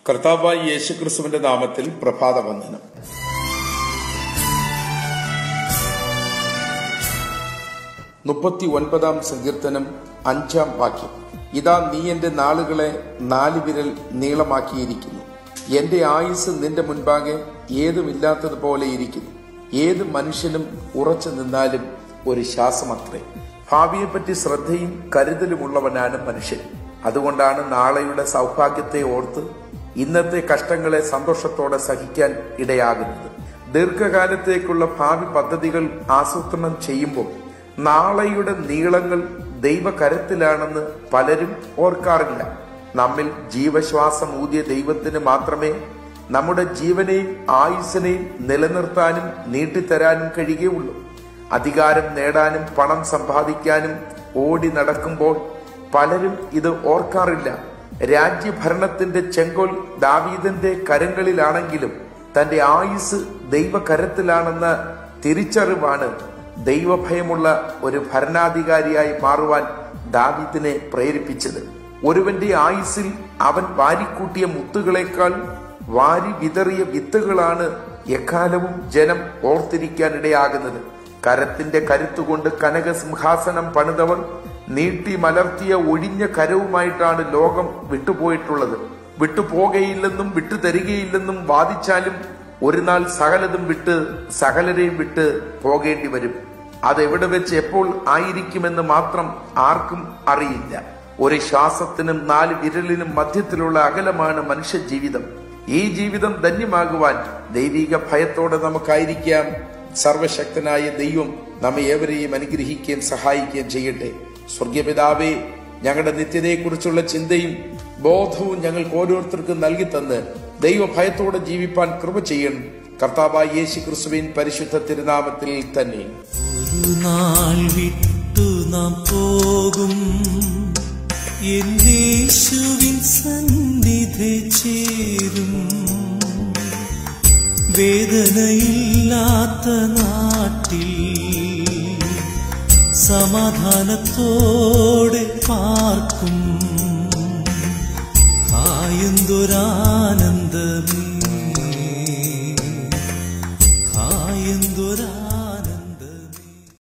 കർത്താവായി യേശുക്രിസ്തുവിന്റെ നാമത്തിൽ പ്രഭാത വന്ദനം മുപ്പത്തി ഒൻപതാം സങ്കീർത്തനം അഞ്ചാം വാക്യം ഇതാ നീ എന്റെ നാളുകളെ നാല് വിരൽ നീളമാക്കിയിരിക്കുന്നു എന്റെ ആയുസ് നിന്റെ മുൻപാകെ ഏതുമില്ലാത്തതുപോലെ ഇരിക്കുന്നു ഏത് മനുഷ്യനും ഉറച്ചു നിന്നാലും ഒരു ശ്വാസമത്രേ ഭാവിയെപ്പറ്റി ശ്രദ്ധയും കരുതലുമുള്ളവനാണ് മനുഷ്യൻ അതുകൊണ്ടാണ് നാളെയുടെ സൗഭാഗ്യത്തെ ഓർത്ത് ഇന്നത്തെ കഷ്ടങ്ങളെ സന്തോഷത്തോടെ സഹിക്കാൻ ഇടയാകുന്നത് ദീർഘകാലത്തേക്കുള്ള ഭാവി പദ്ധതികൾ ആസൂത്രണം ചെയ്യുമ്പോൾ നാളെയുടെ നീളങ്ങൾ ദൈവകരത്തിലാണെന്ന് പലരും ഓർക്കാറില്ല നമ്മിൽ ജീവശ്വാസം ഊതിയ ദൈവത്തിന് മാത്രമേ നമ്മുടെ ജീവനെയും ആയുസ്സിനെയും നിലനിർത്താനും നീട്ടിത്തരാനും കഴിയുകയുള്ളൂ അധികാരം നേടാനും പണം സമ്പാദിക്കാനും ഓടി നടക്കുമ്പോൾ പലരും ഇത് ഓർക്കാറില്ല രാജ്യഭരണത്തിന്റെ ചെങ്കോൽ ദാവീദന്റെ കരങ്ങളിലാണെങ്കിലും തന്റെ ആയുസ് ദൈവകരത്തിലാണെന്ന തിരിച്ചറിവാണ് ദൈവഭയമുള്ള ഒരു ഭരണാധികാരിയായി മാറുവാൻ ദാവീദിനെ പ്രേരിപ്പിച്ചത് ഒരുവന്റെ ആയുസ്സിൽ അവൻ വാരിക്കൂട്ടിയ മുത്തുകളെക്കാൾ വാരി വിതറിയ വിത്തുകളാണ് എക്കാലവും ജനം ഓർത്തിരിക്കാനിടയാകുന്നത് കരത്തിന്റെ കരുത്തുകൊണ്ട് കനകസിംഹാസനം പണിതവർ നീട്ടി മലർത്തിയ ഒഴിഞ്ഞ കരവുമായിട്ടാണ് ലോകം വിട്ടുപോയിട്ടുള്ളത് വിട്ടുപോകയില്ലെന്നും വിട്ടുതരികയില്ലെന്നും വാദിച്ചാലും ഒരു നാൾ സകലതും വിട്ട് സകലരെയും വിട്ട് പോകേണ്ടി വരും അതെവിടെ വെച്ച് എപ്പോൾ ആയിരിക്കുമെന്ന് മാത്രം ആർക്കും അറിയില്ല ഒരു ശ്വാസത്തിനും നാല് വിരലിനും മധ്യത്തിലുള്ള അകലമാണ് മനുഷ്യ ജീവിതം ഈ ജീവിതം ധന്യമാകുവാൻ ദൈവിക ഭയത്തോടെ നമുക്കായിരിക്കാം സർവശക്തനായ ദൈവം നമ്മെ ഏവരെയും അനുഗ്രഹിക്കുകയും സഹായിക്കുകയും ചെയ്യട്ടെ സ്വർഗപിതാവേ ഞങ്ങളുടെ നിത്യതയെക്കുറിച്ചുള്ള ചിന്തയും ബോധവും ഞങ്ങൾക്ക് ഓരോരുത്തർക്കും നൽകി തന്ന് ദൈവഭയത്തോടെ ജീവിപ്പാൻ കൃപ ചെയ്യണം കർത്താവായ യേശു ക്രിസ്തുവിൻ പരിശുദ്ധ തിരുനാമത്തിൽ തന്നെ ഒരു നാൾ വിട്ടു നാം പോകും എന്നേശുവിൻ സന്നിധി ചേരും വേദനയില്ലാത്ത നാട്ടിൽ സമാധാനത്തോടെ പാർക്കും കായുന്തൊരാ